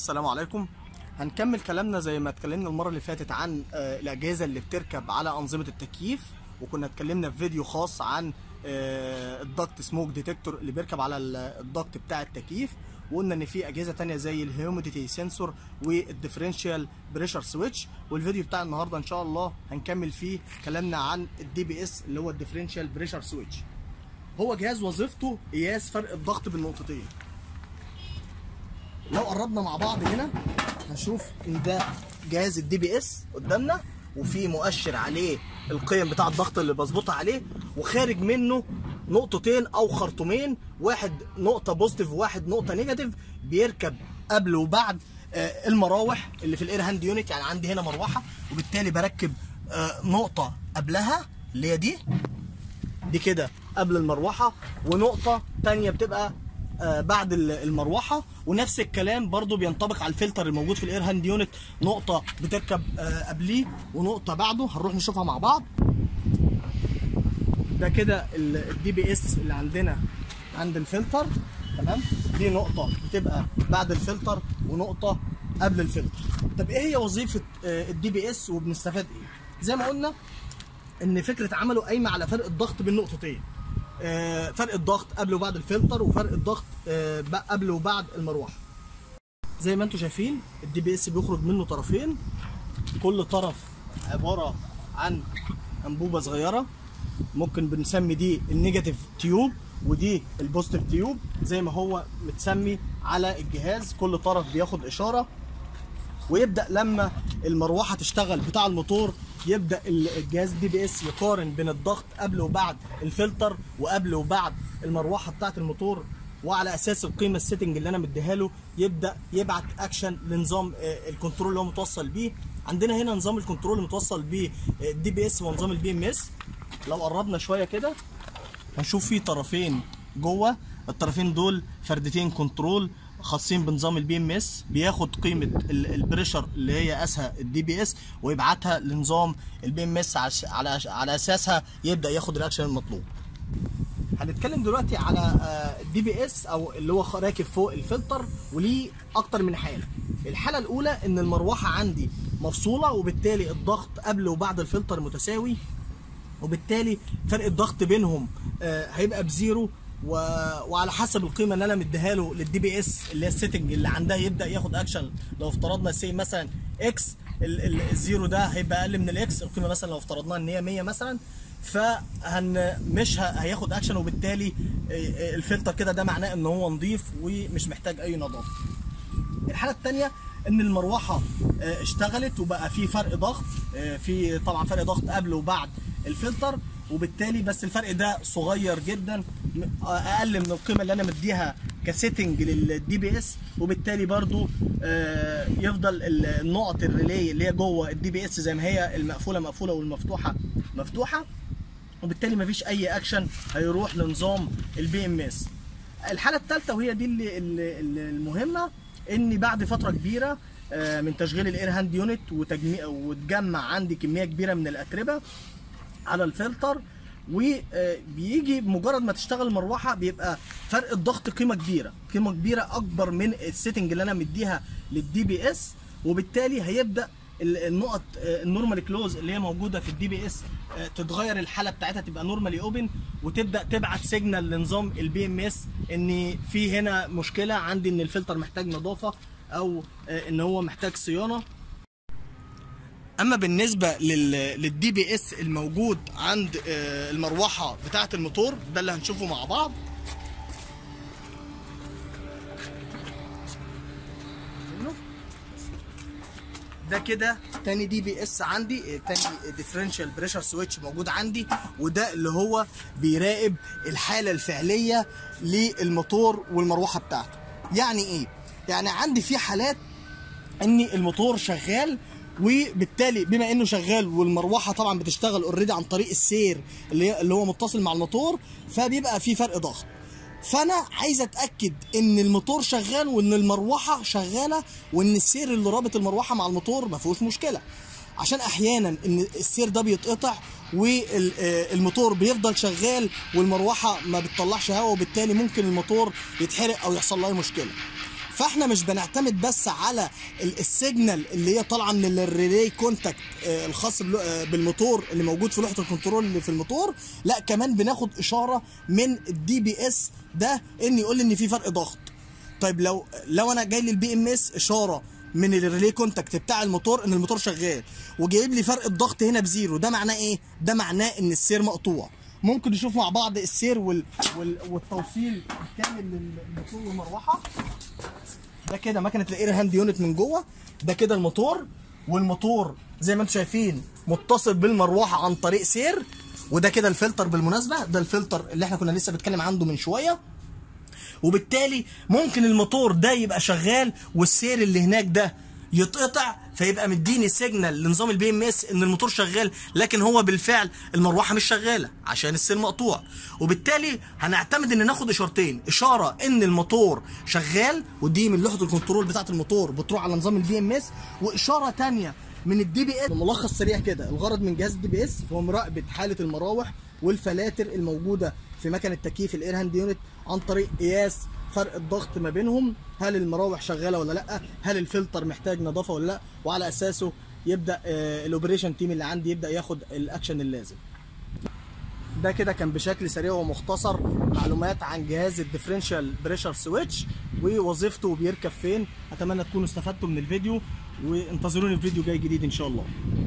السلام عليكم هنكمل كلامنا زي ما اتكلمنا المره اللي فاتت عن آه، الاجهزه اللي بتركب على انظمه التكييف وكنا اتكلمنا في فيديو خاص عن آه، الضغط سموك ديتكتور اللي بيركب على ال- الضغط بتاع التكييف وقلنا ان في اجهزه تانية زي الهيوميديتي سنسور والديفرنشال بريشر سويتش والفيديو بتاع النهارده ان شاء الله هنكمل فيه كلامنا عن الدي بي اس اللي هو الديفرنشال بريشر سويتش هو جهاز وظيفته قياس فرق الضغط بالنقطتين لو قربنا مع بعض هنا هنشوف ان ده جهاز الدي بي اس قدامنا وفي مؤشر عليه القيم بتاع الضغط اللي بظبطها عليه وخارج منه نقطتين او خرطومين واحد نقطه بوزيتيف وواحد نقطه نيجاتيف بيركب قبل وبعد آه، المراوح اللي في الاير هاند يونت يعني عندي هنا مروحه وبالتالي بركب آه، نقطه قبلها اللي هي دي دي كده قبل المروحه ونقطه تانية بتبقى آه، بعد ال- المروحه ونفس الكلام برضو بينطبق على الفلتر الموجود في الاير هاند يونت نقطه بتركب آه، قبليه ونقطه بعده هنروح نشوفها مع بعض ده كده الدي بي اس اللي عندنا عند الفلتر تمام دي نقطه بتبقى بعد الفلتر ونقطه قبل الفلتر طب ايه هي وظيفه الدي بي اس وبنستفاد ايه زي ما قلنا ان فكره عمله قايمه على فرق الضغط بين نقطتين آه، فرق الضغط قبل وبعد الفلتر وفرق الضغط آه، ب- قبل وبعد المروحه زي ما انتم شايفين الدي بي اس بيخرج منه طرفين كل طرف عباره عن انبوبه صغيره ممكن بنسمي دي النيجاتيف تيوب ودي البوزيتيف تيوب زي ما هو متسمي على الجهاز كل طرف بياخد اشاره ويبدا لما المروحه تشتغل بتاع الموتور يبدا ال- الجهاز دي بي اس يقارن بين الضغط قبل وبعد الفلتر وقبل وبعد المروحه بتاعه الموتور وعلى اساس القيمه السيتنج اللي انا مديها له يبدا يبعت اكشن لنظام آه، الكنترول اللي هو متوصل بيه عندنا هنا نظام الكنترول اللي متوصل بيه الدي بي اس ونظام البي ام اس لو قربنا شويه كده هنشوف في طرفين جوه الطرفين دول فردتين كنترول خاصين بنظام البي ام اس بياخد قيمه ال- البريشر اللي هي قاسها الدي بي اس ويبعتها لنظام البي ام اس على على اساسها يبدا ياخد الاكشن المطلوب هنتكلم دلوقتي على الدي بي اس او اللي هو خ- راكب فوق الفلتر وليه اكتر من حاله الحاله الاولى ان المروحه عندي مفصوله وبالتالي الضغط قبل وبعد الفلتر متساوي وبالتالي فرق الضغط بينهم آه، هيبقى بزيرو و... وعلى حسب القيمه اللي انا مديها له للدي بي اس اللي هي السيتنج اللي عندها يبدا ياخد اكشن لو افترضنا سي مثلا اكس ال... ال... الزيرو ده هيبقى اقل من الاكس القيمه مثلا لو افترضناها ان هي 100 مثلا فهن مش ه... هياخد اكشن وبالتالي آه، آه، الفلتر كده ده معناه ان هو نظيف ومش محتاج اي نظافه الحاله الثانيه ان المروحه آه، اشتغلت وبقى في فرق ضغط آه، في طبعا فرق ضغط قبل وبعد الفلتر وبالتالي بس الفرق ده صغير جدا م- اقل من القيمه اللي انا مديها كسيتنج للدي بي اس وبالتالي برضو آه، يفضل ال- النقط الريلي اللي هي جوه الدي بي اس زي ما هي المقفوله مقفوله والمفتوحه مفتوحه وبالتالي مفيش اي اكشن هيروح لنظام البي ام اس الحاله الثالثه وهي دي اللي اللي- اللي المهمه ان بعد فتره كبيره آه، من تشغيل الاير هاند يونت وتجميع وتجمع عندي كميه كبيره من الاتربه على الفلتر وبيجي بمجرد ما تشتغل المروحه بيبقى فرق الضغط قيمه كبيره قيمه كبيره اكبر من السيتنج اللي انا مديها للدي بي اس وبالتالي هيبدا ال- النقط آه، النورمال كلوز اللي هي موجوده في الدي بي اس آه، تتغير الحاله بتاعتها تبقى نورمالي اوبن وتبدا تبعت سيجنال لنظام البي ام اس ان في هنا مشكله عندي ان الفلتر محتاج نظافه او آه، ان هو محتاج صيانه اما بالنسبه للدي بي اس الموجود عند آه، المروحه بتاعه الموتور ده اللي هنشوفه مع بعض ده كده تاني دي بي اس عندي آه، تاني ديفرنشال بريشر سويتش موجود عندي وده اللي هو بيراقب الحاله الفعليه للموتور والمروحه بتاعته يعني ايه يعني عندي في حالات ان الموتور شغال وبالتالي بما انه شغال والمروحه طبعا بتشتغل اوريدي عن طريق السير اللي هي- اللي هو متصل مع الموتور فبيبقى في فرق ضغط فانا عايز اتاكد ان الموتور شغال وان المروحه شغاله وان السير اللي رابط المروحه مع الموتور ما فيهوش مشكله عشان احيانا ان السير ده بيتقطع والموتور بيفضل شغال والمروحه ما بتطلعش هواء وبالتالي ممكن الموتور يتحرق او يحصل له أي مشكله فاحنا مش بنعتمد بس على ال- السيجنال اللي هي طالعه من الريلي كونتاكت آه، الخاص بلو- آه، بالموتور اللي موجود في لوحه الكنترول اللي في الموتور لا كمان بناخد اشاره من الدي بي اس ده ان يقول لي ان في فرق ضغط طيب لو لو انا جاي لي البي ام اس اشاره من الريلي كونتاكت بتاع الموتور ان الموتور شغال وجايب لي فرق الضغط هنا بزيرو ده معناه ايه ده معناه ان السير مقطوع ممكن نشوف مع بعض السير وال... وال... والتوصيل الكامل للموتور والمروحه ده كده مكنه الاير هاند يونت من جوه ده كده الموتور والموتور زي ما انتم شايفين متصل بالمروحه عن طريق سير وده كده الفلتر بالمناسبه ده الفلتر اللي احنا كنا لسه بنتكلم عنه من شويه وبالتالي ممكن الموتور ده يبقى شغال والسير اللي هناك ده يتقطع فيبقى مديني سيجنال لنظام البي ام اس ان الموتور شغال لكن هو بالفعل المروحه مش شغاله عشان السير مقطوع وبالتالي هنعتمد ان ناخد اشارتين اشاره ان الموتور شغال ودي من لوحه الكنترول بتاعه الموتور بتروح على نظام البي ام اس واشاره تانية من الدي بي اس ملخص سريع كده الغرض من جهاز الدي بي اس هو مراقبه حاله المراوح والفلاتر الموجوده في مكنه تكييف الاير هاند يونت عن طريق قياس فرق الضغط ما بينهم هل المراوح شغاله ولا لا هل الفلتر محتاج نظافه ولا لا وعلى اساسه يبدا آه، الاوبريشن تيم اللي عندي يبدا ياخد الاكشن اللازم ده كده كان بشكل سريع ومختصر معلومات عن جهاز الديفرنشال بريشر سويتش ووظيفته وبيركب فين اتمنى تكونوا استفدتوا من الفيديو وانتظروني في فيديو جاي جديد ان شاء الله